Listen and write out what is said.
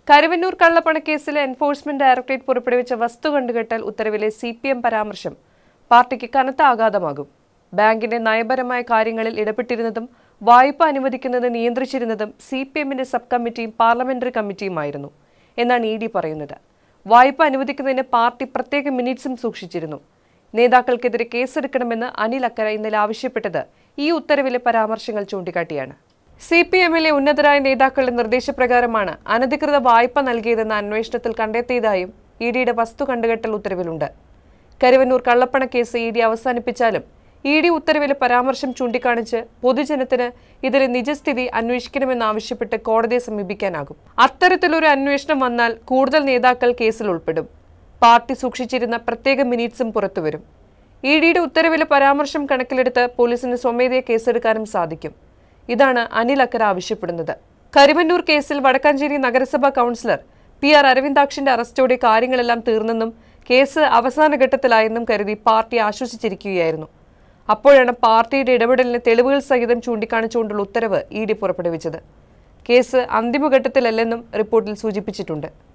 Karuvannur കള്ളപ്പണക്കേസിലെ enforcement directorate പുറപ്പെടുവിച്ച വസ്തു കണ്ടുകെട്ടൽ ഉത്തരവിലെ സി പി എം പരാമർശം പാർട്ടിക്ക് കനത്ത ആഘാതമാകും ബാങ്കിന്റെ നയപരമായ കാര്യങ്ങളിൽ ഇടപെട്ടിരുന്നതും വായ്പ അനുവദിക്കുന്നത് നിയന്ത്രിച്ചിരുന്നതും സി പി എമ്മിന്റെ സബ് കമ്മിറ്റിയും പാർലമെന്ററി കമ്മിറ്റിയുമായിരുന്നു എന്നാണ് ഇ ഡി പറയുന്നത് വായ്പ അനുവദിക്കുന്നതിന് പാർട്ടി പ്രത്യേക മിനിറ്റ്സും സൂക്ഷിച്ചിരുന്നു നേതാക്കൾക്കെതിരെ കേസെടുക്കണമെന്ന് അനിൽ അക്കര ഇന്നലെ ആവശ്യപ്പെട്ടത് ഈ ഉത്തരവിലെ പരാമർശങ്ങൾ ചൂണ്ടിക്കാട്ടിയാണ് സി പി എമ്മിലെ ഉന്നതരായ നേതാക്കളുടെ നിർദ്ദേശപ്രകാരമാണ് അനധികൃത വായ്പ നൽകിയതെന്ന അന്വേഷണത്തിൽ കണ്ടെത്തിയതായും ഇ ഡിയുടെ വസ്തു കണ്ടുകെട്ടൽ ഉത്തരവിലുണ്ട് കരുവന്നൂർ കള്ളപ്പണ കേസ് ഇ ഡി അവസാനിപ്പിച്ചാലും ഇ ഡി ഉത്തരവിലെ പരാമർശം ചൂണ്ടിക്കാണിച്ച് പൊതുജനത്തിന് ഇതിലെ നിജസ്ഥിതി അന്വേഷിക്കണമെന്നാവശ്യപ്പെട്ട് കോടതിയെ സമീപിക്കാനാകും അത്തരത്തിലൊരു അന്വേഷണം വന്നാൽ കൂടുതൽ നേതാക്കൾ കേസിൽ ഉൾപ്പെടും പാർട്ടി സൂക്ഷിച്ചിരുന്ന പ്രത്യേക മിനിറ്റ്സും പുറത്തുവരും ഇ ഡിയുടെ ഉത്തരവിലെ പരാമർശം കണക്കിലെടുത്ത് പോലീസിന് സ്വമേധയെ കേസെടുക്കാനും സാധിക്കും ഇതാണ് അനിൽ അക്കര ആവശ്യപ്പെടുന്നത് കരിമന്നൂർ കേസിൽ വടക്കാഞ്ചേരി നഗരസഭാ കൗൺസിലർ പി ആർ അരവിന്ദാക്ഷന്റെ അറസ്റ്റോടെ കാര്യങ്ങളെല്ലാം തീർന്നെന്നും കേസ് അവസാന ഘട്ടത്തിലായെന്നും കരുതി പാർട്ടി ആശ്വസിച്ചിരിക്കുകയായിരുന്നു അപ്പോഴാണ് പാർട്ടിയുടെ ഇടപെടലിന് തെളിവുകൾ സഹിതം ചൂണ്ടിക്കാണിച്ചുകൊണ്ടുള്ള ഉത്തരവ് ഇ ഡി പുറപ്പെടുവിച്ചത് കേസ് അന്തിമഘട്ടത്തിലല്ലെന്നും റിപ്പോർട്ടിൽ സൂചിപ്പിച്ചിട്ടുണ്ട്